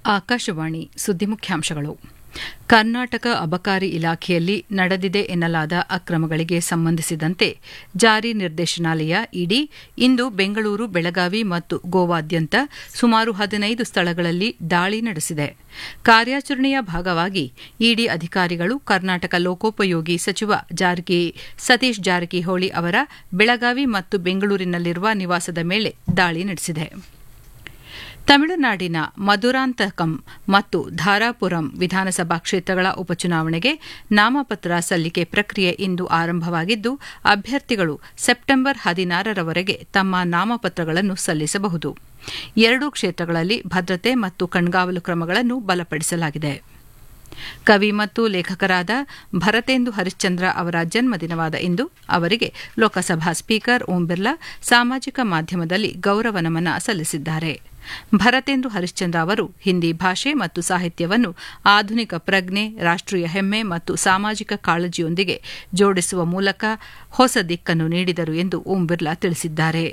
ಆಕಾಶವಾಣಿ ಸುದ್ದಿ ಮುಖ್ಯಾಂಶಗಳು ಕರ್ನಾಟಕ ಅಬಕಾರಿ ಇಲಾಖೆಯಲ್ಲಿ ನಡೆದಿದೆ ಎನ್ನಲಾದ ಅಕ್ರಮಗಳಿಗೆ ಸಂಬಂಧಿಸಿದಂತೆ ಜಾರಿ ನಿರ್ದೇಶನಾಲಯ ಇಡಿ ಇಂದು ಬೆಂಗಳೂರು ಬೆಳಗಾವಿ ಮತ್ತು ಗೋವಾದ್ಯಂತ ಸುಮಾರು ಹದಿನೈದು ಸ್ಥಳಗಳಲ್ಲಿ ದಾಳಿ ನಡೆಸಿದೆ ಕಾರ್ಯಾಚರಣೆಯ ಭಾಗವಾಗಿ ಇಡಿ ಅಧಿಕಾರಿಗಳು ಕರ್ನಾಟಕ ಲೋಕೋಪಯೋಗಿ ಸಚಿವ ಜಾರಕಿ ಸತೀಶ್ ಜಾರಕಿಹೊಳಿ ಅವರ ಬೆಳಗಾವಿ ಮತ್ತು ಬೆಂಗಳೂರಿನಲ್ಲಿರುವ ನಿವಾಸದ ಮೇಲೆ ದಾಳಿ ನಡೆಸಿದೆ ತಮಿಳುನಾಡಿನ ಮಧುರಾಂತಕಂ ಮತ್ತು ಧಾರಾಪುರಂ ವಿಧಾನಸಭಾ ಕ್ಷೇತ್ರಗಳ ಉಪಚುನಾವಣೆಗೆ ನಾಮಪತ್ರ ಸಲ್ಲಿಕೆ ಪ್ರಕ್ರಿಯೆ ಇಂದು ಆರಂಭವಾಗಿದ್ದು ಅಭ್ಯರ್ಥಿಗಳು ಸೆಪ್ಟೆಂಬರ್ ಹದಿನಾರರವರೆಗೆ ತಮ್ಮ ನಾಮಪತ್ರಗಳನ್ನು ಸಲ್ಲಿಸಬಹುದು ಎರಡೂ ಕ್ಷೇತ್ರಗಳಲ್ಲಿ ಭದ್ರತೆ ಮತ್ತು ಕಣ್ಗಾವಲು ಕ್ರಮಗಳನ್ನು ಬಲಪಡಿಸಲಾಗಿದೆ ಕವಿ ಮತ್ತು ಲೇಖಕರಾದ ಭರತೇಂದು ಹರಿಶ್ಚಂದ್ರ ಅವರ ಜನ್ಮದಿನವಾದ ಇಂದು ಅವರಿಗೆ ಲೋಕಸಭಾ ಸ್ಪೀಕರ್ ಓಂ ಬಿರ್ಲಾ ಸಾಮಾಜಿಕ ಮಾಧ್ಯಮದಲ್ಲಿ ಗೌರವ ನಮನ ಸಲ್ಲಿಸಿದ್ದಾರೆ ಭರತೇಂದು ಹರಿಶ್ಚಂದ್ರ ಅವರು ಹಿಂದಿ ಭಾಷೆ ಮತ್ತು ಸಾಹಿತ್ಯವನ್ನು ಆಧುನಿಕ ಪ್ರಜ್ಞೆ ರಾಷ್ಟೀಯ ಹೆಮ್ಮೆ ಮತ್ತು ಸಾಮಾಜಿಕ ಕಾಳಜಿಯೊಂದಿಗೆ ಜೋಡಿಸುವ ಮೂಲಕ ಹೊಸ ದಿಕ್ಕನ್ನು ನೀಡಿದರು ಎಂದು ಓಂ ಬಿರ್ಲಾ ತಿಳಿಸಿದ್ದಾರೆ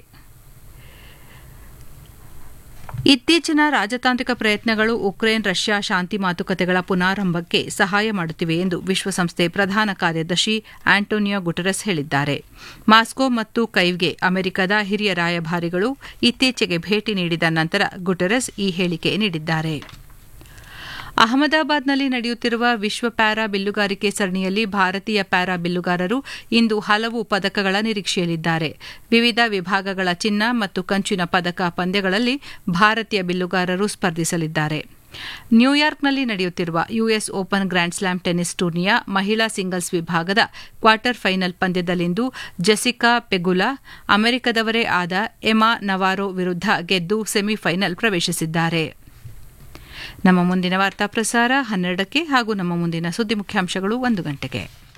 ಇತ್ತೀಚಿನ ರಾಜತಾಂತ್ರಿಕ ಪ್ರಯತ್ನಗಳು ಉಕ್ರೇನ್ ರಷ್ಯಾ ಶಾಂತಿ ಮಾತುಕತೆಗಳ ಪುನಾರಂಭಕ್ಕೆ ಸಹಾಯ ಮಾಡುತ್ತಿವೆ ಎಂದು ವಿಶ್ವಸಂಸ್ಥೆ ಪ್ರಧಾನ ಕಾರ್ಯದರ್ಶಿ ಆಂಟೋನಿಯೋ ಗುಟೆರಸ್ ಹೇಳಿದ್ದಾರೆ ಮಾಸ್ಕೋ ಮತ್ತು ಕೈವ್ಗೆ ಅಮೆರಿಕದ ಹಿರಿಯ ರಾಯಭಾರಿಗಳು ಇತ್ತೀಚೆಗೆ ಭೇಟಿ ನೀಡಿದ ನಂತರ ಗುಟೆರಸ್ ಈ ಹೇಳಿಕೆ ನೀಡಿದ್ದಾರೆ ಅಹಮದಾಬಾದ್ನಲ್ಲಿ ನಡೆಯುತ್ತಿರುವ ವಿಶ್ವ ಪ್ಯಾರಾ ಬಿಲ್ಲುಗಾರಿಕೆ ಸರಣಿಯಲ್ಲಿ ಭಾರತೀಯ ಪ್ಯಾರಾ ಬಿಲ್ಲುಗಾರರು ಇಂದು ಹಲವು ಪದಕಗಳ ನಿರೀಕ್ಷೆಯಲ್ಲಿದ್ದಾರೆ ವಿವಿಧ ವಿಭಾಗಗಳ ಚಿನ್ನ ಮತ್ತು ಕಂಚಿನ ಪದಕ ಪಂದ್ಯಗಳಲ್ಲಿ ಭಾರತೀಯ ಬಿಲ್ಲುಗಾರರು ಸ್ಪರ್ಧಿಸಲಿದ್ದಾರೆ ನ್ಯೂಯಾರ್ಕ್ನಲ್ಲಿ ನಡೆಯುತ್ತಿರುವ US Open grand slam tennis ಟೂರ್ನಿಯ ಮಹಿಳಾ ಸಿಂಗಲ್ಸ್ ವಿಭಾಗದ ಕ್ವಾರ್ಟರ್ ಫೈನಲ್ ಪಂದ್ಯದಲ್ಲಿಂದು ಜೆಸಿಕಾ ಪೆಗುಲಾ ಅಮೆರಿಕದವರೇ ಆದ ಎಮಾ ನವಾರೋ ವಿರುದ್ಧ ಗೆದ್ದು ಸೆಮಿಫೈನಲ್ ಪ್ರವೇಶಿಸಿದ್ದಾರೆ ನಮ್ಮ ಮುಂದಿನ ವಾರ್ತಾ ಪ್ರಸಾರ ಹನ್ನೆರಡಕ್ಕೆ ಹಾಗೂ ನಮ್ಮ ಮುಂದಿನ ಸುದ್ದಿ ಮುಖ್ಯಾಂಶಗಳು ಒಂದು ಗಂಟೆಗೆ